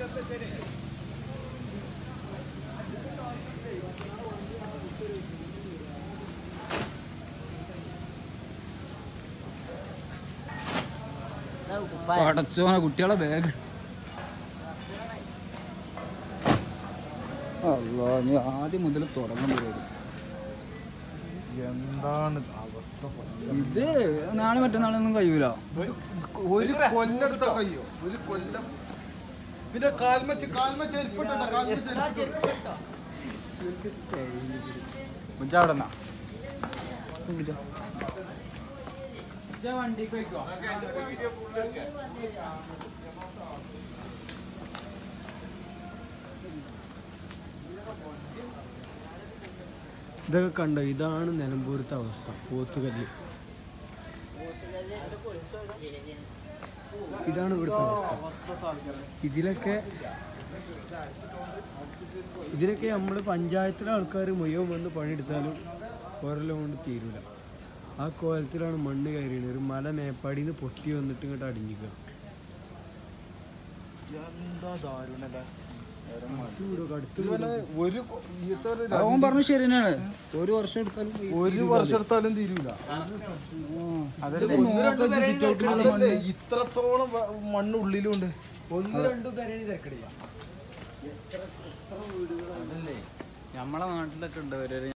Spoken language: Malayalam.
പടച്ചോന കുട്ടികളെ ബാഗ് അല്ലോ നീ ആദ്യം മുതൽ തുടങ്ങാൻ പരിപാടി എന്താണ് അവസ്ഥ ഇത് നാളെ മറ്റന്നാളൊന്നും കഴിയൂല ഒരു കൊല്ലെടുത്ത കയ്യോ ഒരു കൊല്ലം പിന്നെ കാൽമച്ച് കാൽമച്ച് ഏൽപ്പിട്ടോ കാൽമച്ച് ഏൽപ്പിട്ടോ മുഞ്ചാവിടെന്നാ ഇതൊക്കെ കണ്ടോ ഇതാണ് നിലമ്പൂരത്തെ അവസ്ഥ പോത്തുകല്ല് ഇതാണ് ഇവിടുത്തെ അവസ്ഥ ഇതിലൊക്കെ ഇതിലൊക്കെ നമ്മൾ പഞ്ചായത്തിലെ ആൾക്കാർ മുഴുവൻ വന്ന് പണിയെടുത്താലും ഓരെല്ലാം കൊണ്ട് തീരൂല ആ കോലത്തിലാണ് മണ്ണ് കയറിയത് ഒരു മല മേപ്പാടിയിൽ നിന്ന് പൊട്ടി വന്നിട്ട് ഇങ്ങോട്ട് അടിഞ്ഞിക്കുക എന്താ ദാരുണല്ലേ അടുത്ത് ഇവന് ഒരു കൊ- ഇത്ര ഒരു അവൻ പറഞ്ഞു ശരി തന്നെയാണ് ഒരു വർഷം എടുത്താലും ഈ- ഒരു വർഷം എടുത്താലും തീരൂല ഇതൊക്കെ നോക്ക് ഇത് sit out ലുള്ള അതല്ലേ, ഇത്രത്തോളം വ- മണ്ണ് ഉള്ളിലുണ്ട് ഒന്ന് രണ്ടു പേരെ തിരക്കടില്ല നമ്മളെ നാട്ടിലൊക്കെ ഉണ്ട് ഒരു